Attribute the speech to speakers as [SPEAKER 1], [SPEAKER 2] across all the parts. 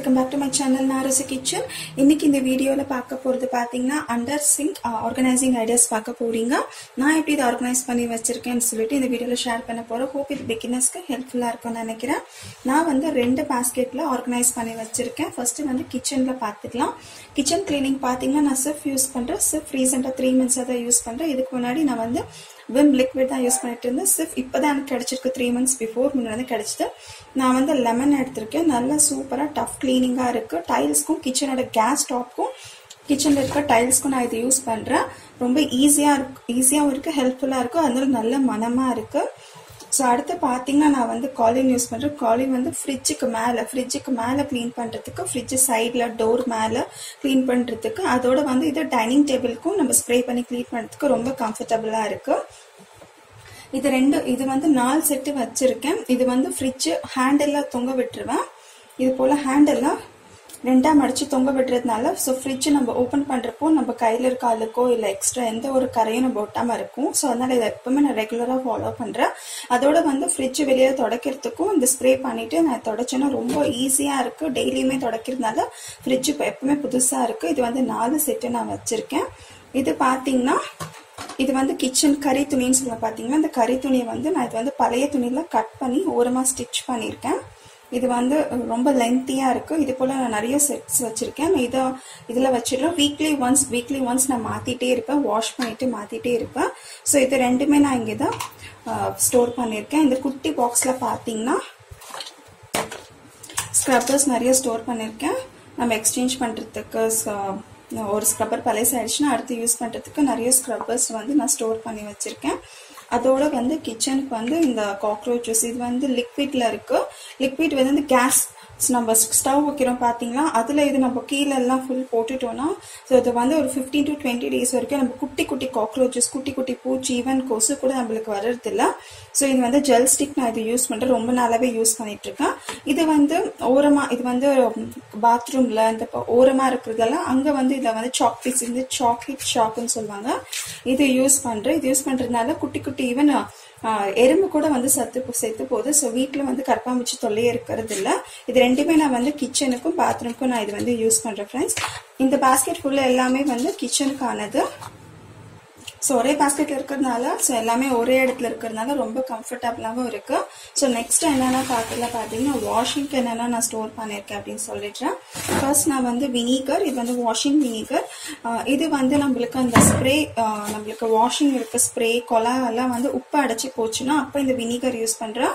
[SPEAKER 1] welcome back to my channel நாரசு kitchen இன்னைக்கு இந்த வீடியோவில் பார்க்க போகிறது பார்த்தீங்கன்னா அண்டர் சிங்க் ஆர்கனைசிங் ஐடியாஸ் பார்க்க போறீங்க நான் எப்படி இதை ஆர்கனைஸ் பண்ணி வச்சிருக்கேன்னு சொல்லிட்டு இந்த வீடியோவில் ஷேர் பண்ண போகிறேன் ஹோப் இது பிகினர்ஸ்க்கு ஹெல்ப்ஃபுல்லாக இருக்கும்னு நினைக்கிறேன் நான் வந்து ரெண்டு பாஸ்கெட்டில் ஆர்கனைஸ் பண்ணி வச்சிருக்கேன் ஃபர்ஸ்ட் வந்து கிச்சனில் பார்த்துக்கலாம் கிச்சன் கிளீனிங் பார்த்தீங்கன்னா நான் சிஃப் யூஸ் பண்ணுறேன் சிஃப் ரீசெண்டாக த்ரீ மந்த்ஸாக தான் யூஸ் பண்ணுறேன் இதுக்கு முன்னாடி நான் வந்து விம் லிக்விட் தான் யூஸ் பண்ணிட்டு இருந்தேன் சிஃப் இப்போ தான் எனக்கு கிடைச்சிருக்கு த்ரீ மந்த்ஸ் பிஃபோர் முன்னாடி கிடைச்சிது நான் வந்து லெமன் எடுத்திருக்கேன் நல்லா சூப்பராக டஃப் கிளீனிங்காக இருக்குது டைல்ஸ்க்கும் கிச்சனோட கேஸ் டாப்க்கும் கிச்சனில் இருக்க டைல்ஸ்க்கும் நான் இதை யூஸ் பண்ணுறேன் ரொம்ப ஈஸியாக இருக்கு ஈஸியாகவும் இருக்குது ஹெல்ப்ஃபுல்லாக இருக்குது அதனால நல்ல மனமாக இருக்குது ஸோ அடுத்து பார்த்தீங்கன்னா நான் வந்து காலின் யூஸ் பண்ணுறேன் காலின் வந்து ஃப்ரிட்ஜுக்கு மேலே ஃப்ரிட்ஜுக்கு மேலே க்ளீன் பண்ணுறதுக்கு ஃப்ரிட்ஜு சைடில் டோர் மேலே க்ளீன் பண்ணுறதுக்கு அதோட வந்து இது டைனிங் டேபிளுக்கும் நம்ம ஸ்ப்ரே பண்ணி க்ளீன் பண்ணுறதுக்கு ரொம்ப கம்ஃபர்டபுளாக இருக்குது இது ரெண்டு இது வந்து நாலு செட்டு வச்சிருக்கேன் இது வந்து ஃப்ரிட்ஜு ஹேண்டெல்லாம் தொங்க விட்டுருவேன் இது போல் ஹேண்டெல்லாம் ரெண்டாக மடித்து தொங்க விடுறதுனால ஸோ ஃப்ரிட்ஜ் நம்ம ஓப்பன் பண்ணுறப்போ நம்ம கையில் இருக்க அழுக்கோ இல்லை எக்ஸ்ட்ரா எந்த ஒரு கரையும் நம்ம ஒட்டாமல் இருக்கும் ஸோ அதனால் இதை எப்பவுமே நான் ரெகுலராக ஃபாலோ பண்ணுறேன் அதோட வந்து ஃப்ரிட்ஜ் வெளியே துடைக்கிறதுக்கும் இந்த ஸ்ப்ரே பண்ணிவிட்டு நான் தொடச்சேன்னா ரொம்ப ஈஸியாக இருக்குது டெய்லியுமே துடைக்கிறதுனால ஃப்ரிட்ஜ் இப்போ எப்பவுமே புதுசாக இருக்குது இது வந்து நாலு செட்டு நான் வச்சுருக்கேன் இது பார்த்தீங்கன்னா இது வந்து கிச்சன் கறி துணின்னு சொல்ல பார்த்தீங்கன்னா இந்த கறி துணியை வந்து நான் இது வந்து பழைய துணியில் கட் பண்ணி ஓரமாக ஸ்டிச் பண்ணியிருக்கேன் இது வந்து ரொம்ப லென்த்தியாக இருக்குது இது போல் நான் நிறைய செட்ஸ் வச்சுருக்கேன் நான் இதை இதில் வச்சிடுறேன் வீக்லி ஒன்ஸ் வீக்லி ஒன்ஸ் நான் மாற்றிட்டே இருப்பேன் வாஷ் பண்ணிவிட்டு மாற்றிட்டே இருப்பேன் ஸோ இது ரெண்டுமே நான் இங்கே தான் ஸ்டோர் பண்ணியிருக்கேன் இந்த குட்டி பாக்ஸில் பார்த்தீங்கன்னா ஸ்க்ரப்பர்ஸ் நிறைய ஸ்டோர் பண்ணியிருக்கேன் நம்ம எக்ஸ்சேஞ்ச் பண்ணுறதுக்கு ஒரு ஸ்க்ரப்பர் பழைய ஆயிடுச்சுன்னா அடுத்து யூஸ் பண்ணுறதுக்கு நிறைய ஸ்க்ரப்பர்ஸ் வந்து நான் ஸ்டோர் பண்ணி வச்சுருக்கேன் அதோட வந்து கிச்சனுக்கு வந்து இந்த காக்ரோச்சஸ் இது வந்து லிக்விட்ல இருக்கு லிக்விட் வந்து இந்த கேஸ் நம்ம ஸ்டவ் வைக்கிறோம் பார்த்தீங்களா அதில் இது நம்ம கீழே எல்லாம் ஃபுல் போட்டுட்டோம்னா ஸோ இது வந்து ஒரு ஃபிஃப்டீன் டு டுவெண்ட்டி டேஸ் வரைக்கும் நம்ம குட்டி குட்டி காக்ரோச்சஸ் குட்டி குட்டி பூச்சி ஈவன் கொசு கூட நம்மளுக்கு வர்றதில்ல ஸோ இது வந்து ஜெல் ஸ்டிக் நான் இது யூஸ் பண்ணுறேன் ரொம்ப நாளாவே யூஸ் பண்ணிட்டு இருக்கேன் இது வந்து ஓரமாக இது வந்து பாத்ரூமில் இந்த ஓரமாக இருக்கிறதெல்லாம் அங்கே வந்து இதில் வந்து சாக் பீஸ் இந்த சாக்லேட் ஷாக்குன்னு சொல்லுவாங்க இது யூஸ் பண்ணுறேன் இது யூஸ் பண்ணுறதுனால குட்டி குட்டி ஈவன் எறும்பு கூட வந்து சத்து செத்து போகுது ஸோ வீட்டில் வந்து கற்பாம்பூச்சி தொல்லையே இருக்கிறது இல்லை இது ரெண்டுமே நான் வந்து கிச்சனுக்கும் பாத்ரூம்க்கும் நான் இது வந்து யூஸ் பண்ணுறேன் ஃப்ரெண்ட்ஸ் இந்த பாஸ்கெட் ஃபுல்லாக எல்லாமே வந்து கிச்சனுக்கானது ஸோ ஒரே பாஸ்கெட்ல இருக்கிறதுனால ஸோ எல்லாமே ஒரே இடத்துல இருக்கிறதுனால ரொம்ப கம்ஃபர்டபுளாகவும் இருக்கு ஸோ நெக்ஸ்ட் என்னென்ன பார்க்கல பார்த்தீங்கன்னா வாஷிங்க்கு என்னென்ன நான் ஸ்டோர் பண்ணியிருக்கேன் அப்படின்னு சொல்லிடுறேன் ஃபர்ஸ்ட் நான் வந்து வினிகர் இது வந்து வாஷிங் வினிகர் இது வந்து நம்மளுக்கு அந்த ஸ்ப்ரே நம்மளுக்கு வாஷிங் இருக்க ஸ்ப்ரே கொலா எல்லாம் வந்து உப்பு அடைச்சி போச்சுன்னா அப்போ இந்த வினிகர் யூஸ் பண்ணுறேன்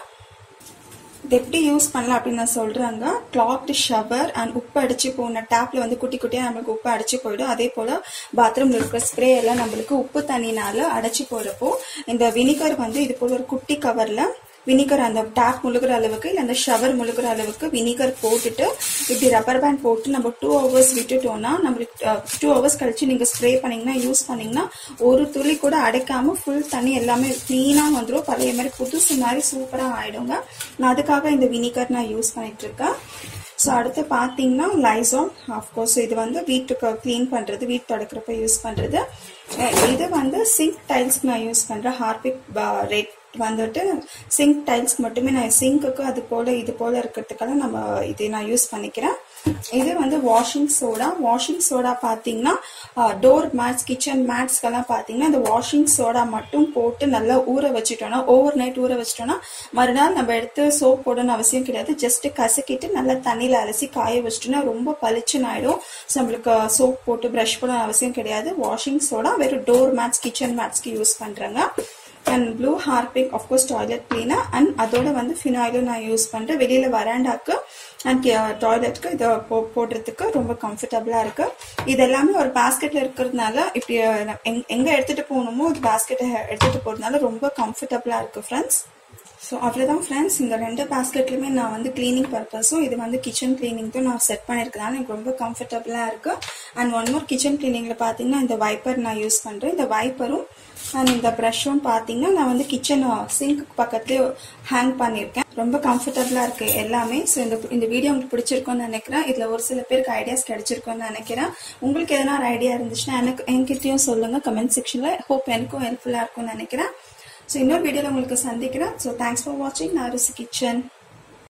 [SPEAKER 1] இது எப்படி யூஸ் பண்ணலாம் அப்படின்னு நான் சொல்றாங்க கிளாத் ஷவர் அண்ட் உப்பு அடிச்சு போன டேப்ல வந்து குட்டி குட்டியா நம்மளுக்கு உப்பு அடிச்சு போயிடும் அதே போல பாத்ரூம்ல இருக்கிற ஸ்ப்ரே எல்லாம் நம்மளுக்கு உப்பு தண்ணினால அடைச்சு போறப்போ இந்த வினிகர் வந்து இது போல ஒரு குட்டி கவர்ல வினிகர் அந்த டேப் முழுகிற அளவுக்கு இல்லை அந்த ஷவர் முழுகிற அளவுக்கு வினிகர் போட்டுட்டு இப்படி ரப்பர் பேண்ட் போட்டு நம்ம டூ ஹவர்ஸ் விட்டுட்டோம்னா நம்மளுக்கு டூ ஹவர்ஸ் கழிச்சு நீங்கள் ஸ்ப்ரே பண்ணீங்கன்னா யூஸ் பண்ணீங்கன்னா ஒரு துளி கூட அடைக்காம ஃபுல் தண்ணி எல்லாமே க்ளீனாக வந்துடும் பழைய மாதிரி புதுசு மாதிரி சூப்பராக ஆயிடுங்க நான் அதுக்காக இந்த வினிகர் நான் யூஸ் பண்ணிட்டு இருக்கேன் ஸோ அடுத்து பார்த்தீங்கன்னா லைசான் ஆஃப்கோர்ஸ் இது வந்து வீட்டுக்கு க்ளீன் பண்ணுறது வீட்டு தொடக்கிறப்ப யூஸ் பண்ணுறது இது வந்து சிங்க் டைல்ஸ்க்கு நான் யூஸ் பண்ணுறேன் ஹார்பிக் ரெட் வந்துட்டு சிங்க் டைல்ஸ்க்கு மட்டுமே நான் சிங்க்குக்கு அது போல் இது போல் இருக்கிறதுக்கெல்லாம் நம்ம இது நான் யூஸ் பண்ணிக்கிறேன் இது வந்து வாஷிங் சோடா வாஷிங் சோடா பார்த்தீங்கன்னா டோர் மேட்ஸ் கிச்சன் மேட்ஸ்க்கெல்லாம் பார்த்தீங்கன்னா இந்த வாஷிங் சோடா மட்டும் போட்டு நல்லா ஊற வச்சுட்டோம்னா ஓவர் நைட் ஊற வச்சிட்டோம்னா மறுநாள் நம்ம எடுத்து சோப் போடணும்னு அவசியம் கிடையாது ஜஸ்ட் கசக்கிட்டு நல்லா தண்ணியில் அலசி காய வச்சிட்டோம்னா ரொம்ப பளிச்சுன்னு ஆயிடும் ஸோ நம்மளுக்கு சோப் போட்டு ப்ரஷ் போட அவசியம் கிடையாது வாஷிங் சோடா வெறும் டோர் மேட்ஸ் கிச்சன் மேட்ஸ்க்கு யூஸ் பண்ணுறேங்க and blue Harpic of course toilet cleaner and அதோட வந்து ஃபினாயிலும் நான் யூஸ் பண்ணுறேன் வெளியில் வராண்டாக்கு அண்ட் டாய்லெட்க்கு இதை போ போடுறதுக்கு ரொம்ப கம்ஃபர்டபுளாக இருக்கு இது எல்லாமே ஒரு பாஸ்கெட்டில் இருக்கிறதுனால இப்படி எங் எங்கே எடுத்துகிட்டு போகணுமோ இது பாஸ்கெட்டை எடுத்துகிட்டு போகிறதுனால ரொம்ப கம்ஃபர்டபுளாக இருக்குது ஃப்ரெண்ட்ஸ் ஸோ அவ்வளோதான் ஃப்ரெண்ட்ஸ் இந்த ரெண்டு பாஸ்கெட்லையுமே நான் வந்து க்ளீனிங் பர்பஸும் இது வந்து கிச்சன் கிளீனிங்க்கும் நான் செட் பண்ணியிருக்கனால எனக்கு ரொம்ப கம்ஃபர்டபுளாக இருக்குது அண்ட் ஒன் மோர் கிச்சன் கிளீனிங்கில் பார்த்தீங்கன்னா இந்த வைப்பர் நான் யூஸ் பண்ணுறேன் இந்த வைப்பரும் அண்ட் இந்த ப்ரஷ்ஷும் பார்த்தீங்கன்னா நான் வந்து கிச்சன் சிங்க் பக்கத்துலேயே ஹேங் பண்ணியிருக்கேன் ரொம்ப கம்ஃபர்டபுளாக இருக்குது எல்லாமே ஸோ இந்த இந்த வீடியோ உங்களுக்கு பிடிச்சிருக்கும்னு நினைக்கிறேன் இதில் ஒரு சில பேருக்கு ஐடியாஸ் கிடைச்சிருக்கும்னு நினைக்கிறேன் உங்களுக்கு எதனா ஒரு ஐடியா இருந்துச்சுன்னா எனக்கு என்கிட்டயும் சொல்லுங்கள் கமெண்ட் செக்ஷனில் ஹோப் எனக்கும் ஹெல்ப்ஃபுல்லாக இருக்கும்னு நினைக்கிறேன் ஸோ இன்னொரு வீடியோவில் உங்களுக்கு சந்திக்கிறேன் ஸோ தேங்க்ஸ் ஃபார் வாட்சிங் நாரிஸ் கிச்சன்